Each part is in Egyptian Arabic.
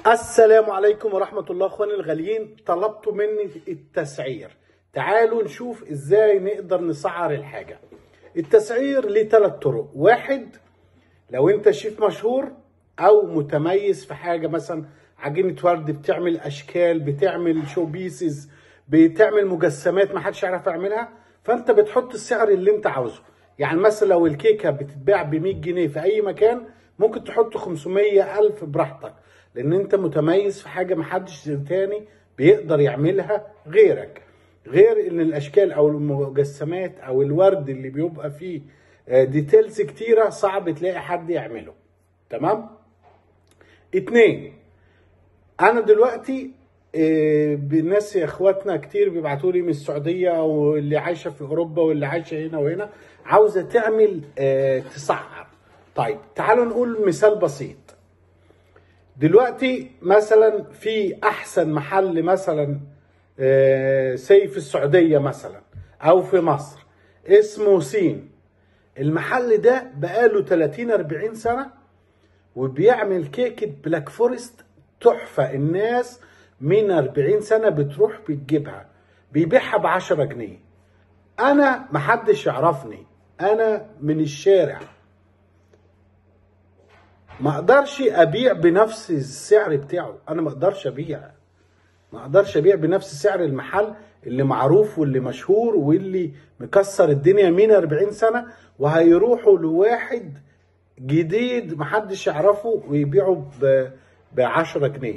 السلام عليكم ورحمة الله اخواني الغاليين طلبتوا مني التسعير تعالوا نشوف ازاي نقدر نسعر الحاجة التسعير ليه ثلاث طرق واحد لو انت شيف مشهور او متميز في حاجة مثلا عجينة ورد بتعمل اشكال بتعمل شو بيسز بتعمل مجسمات ما حدش يعرف يعملها فانت بتحط السعر اللي انت عاوزه يعني مثلا لو الكيكة بتتباع ب 100 جنيه في اي مكان ممكن تحط 500 الف براحتك لان انت متميز في حاجة محدش تاني بيقدر يعملها غيرك غير ان الاشكال او المجسمات او الورد اللي بيبقى فيه آه، ديتيلز كتيرة صعب تلاقي حد يعمله تمام اتنين انا دلوقتي آه، بالناس يا اخواتنا كتير بيبعتوا لي من السعوديه او اللي عايشه في اوروبا واللي عايشه هنا وهنا عاوزه تعمل آه، تسعر طيب تعالوا نقول مثال بسيط دلوقتي مثلا في احسن محل مثلا آه، سي في السعوديه مثلا او في مصر اسمه سين المحل ده بقاله 30 40 سنه وبيعمل كيكه بلاك فورست تحفه الناس من 40 سنه بتروح بتجيبها بيبيعها ب 10 جنيه انا محدش يعرفني انا من الشارع ما اقدرش ابيع بنفس السعر بتاعه انا ما اقدرش ابيع ما اقدرش ابيع بنفس سعر المحل اللي معروف واللي مشهور واللي مكسر الدنيا من 40 سنه وهيروحوا لواحد جديد محدش يعرفه ويبيعه ب ب 10 جنيه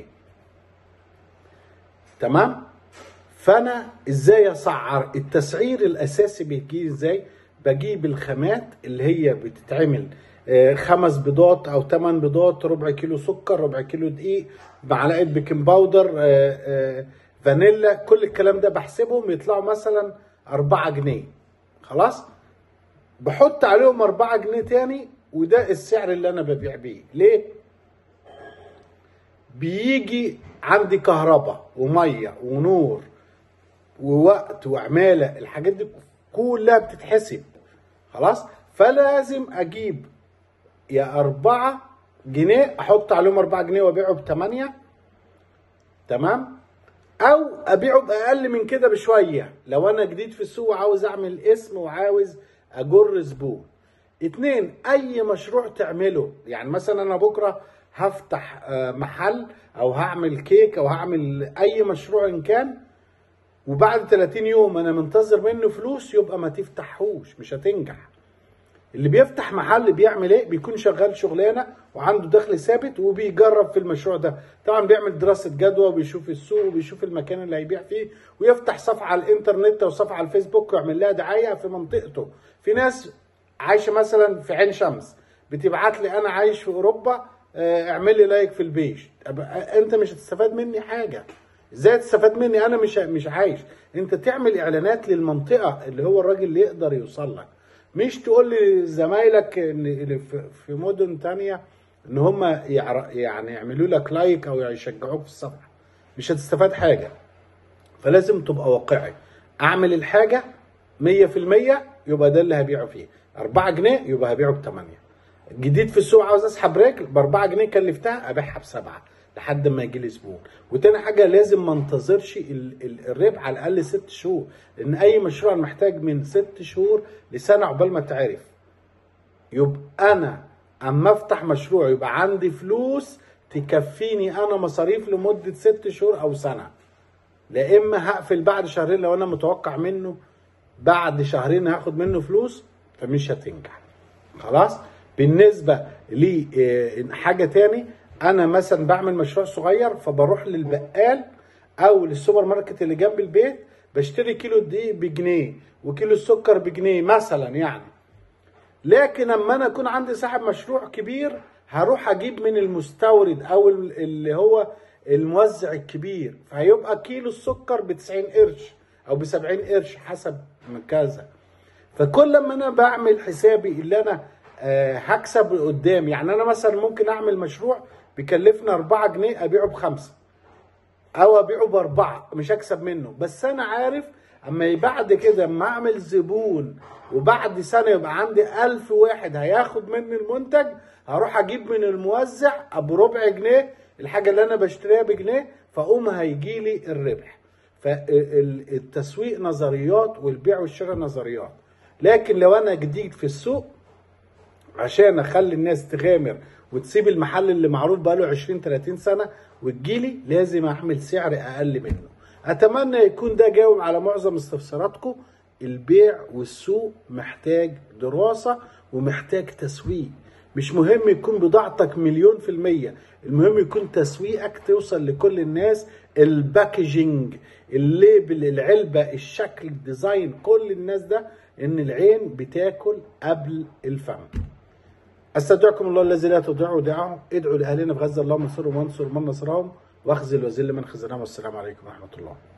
تمام فانا ازاي اسعر التسعير الاساسي بيجي ازاي بجيب الخامات اللي هي بتتعمل آه، خمس بيضات او ثمان بيضات ربع كيلو سكر ربع كيلو دقيق معلقه بيكنج باودر آه، آه، فانيلا كل الكلام ده بحسبهم يطلعوا مثلا 4 جنيه خلاص بحط عليهم 4 جنيه تاني وده السعر اللي انا ببيع بيه ليه بيجي عندي كهرباء وميه ونور ووقت وعماله الحاجات دي كلها بتتحسب خلاص فلازم اجيب يا أربعة جنيه أحط عليهم أربعة جنيه وأبيعه بتمانية تمام أو أبيعه بأقل من كده بشوية لو أنا جديد في السوق وعاوز أعمل اسم وعاوز أجر زبون اتنين أي مشروع تعمله يعني مثلا أنا بكرة هفتح آه، محل أو هعمل كيك أو هعمل أي مشروع إن كان وبعد 30 يوم أنا منتظر منه فلوس يبقى ما تفتحوش مش هتنجح اللي بيفتح محل بيعمل ايه بيكون شغال شغلانه وعنده دخل ثابت وبيجرب في المشروع ده طبعا بيعمل دراسه جدوى وبيشوف السوق وبيشوف المكان اللي هيبيع فيه ويفتح صفحه على الانترنت او صفحه على الفيسبوك ويعمل لها دعايه في منطقته في ناس عايشه مثلا في عين شمس بتبعت لي انا عايش في اوروبا آه، اعمل لي لايك في البيج طب انت مش هتستفاد مني حاجه ازاي تستفاد مني انا مش مش عايش انت تعمل اعلانات للمنطقه اللي هو الراجل اللي يقدر يوصل لك مش تقول لزمايلك ان اللي في في مدن تانية ان هم يعر- يعني يعملوا لك لايك او يشجعوك في الصفحه مش هتستفاد حاجه فلازم تبقى واقعي اعمل الحاجه 100% يبقى ده اللي هبيعه فيه 4 جنيه يبقى هبيعه ب 8 جديد في السوق عاوز اسحب رجل ب 4 جنيه كلفتها ابيعها بسبعه لحد ما يجي لي زبون وتاني حاجه لازم ما انتظرش ال- ال- الربح على الاقل ست شهور لان اي مشروع محتاج من ست شهور لسنه عقبال ما تعرف يبقى انا اما افتح مشروع يبقى عندي فلوس تكفيني انا مصاريف لمده ست شهور او سنه لا اما هقفل بعد شهرين لو انا متوقع منه بعد شهرين هاخد منه فلوس فمش هتنجح خلاص بالنسبه لحاجه تاني انا مثلا بعمل مشروع صغير فبروح للبقال او للسوبر ماركت اللي جنب البيت بشتري كيلو دقيق بجنيه وكيلو السكر بجنيه مثلا يعني لكن اما انا اكون عندي صاحب مشروع كبير هروح اجيب من المستورد او ال- اللي هو الموزع الكبير فهيبقى كيلو السكر ب 90 قرش او ب 70 قرش حسب من كذا فكل ما انا بعمل حسابي اللي انا آه، هكسب قدام يعني انا مثلا ممكن اعمل مشروع بيكلفني 4 جنيه ابيعه بخمسه او ابيعه باربعه مش هكسب منه بس انا عارف اما بعد كده اما اعمل زبون وبعد سنه يبقى عندي ألف واحد هياخد مني المنتج هروح اجيب من الموزع ابو ربع جنيه الحاجه اللي انا بشتريها بجنيه فاقوم هيجي لي الربح فالتسويق نظريات والبيع والشراء نظريات لكن لو انا جديد في السوق عشان اخلي الناس تغامر وتسيب المحل اللي معروف بقاله 20 30 سنه وتجيلي لازم اعمل سعر اقل منه اتمنى يكون ده جاوب على معظم استفساراتكم البيع والسوق محتاج دراسه ومحتاج تسويق مش مهم يكون بضاعتك مليون في المية المهم يكون تسويقك توصل لكل الناس الباكجينج الليبل العلبة الشكل الديزاين كل الناس ده ان العين بتاكل قبل الفم استودعكم الله الذي لا تضيع ودائعه ادعوا لاهلنا في غزه اللهم انصرهم وانصر من نصرهم واخذل وذل من خذلهم والسلام عليكم ورحمه الله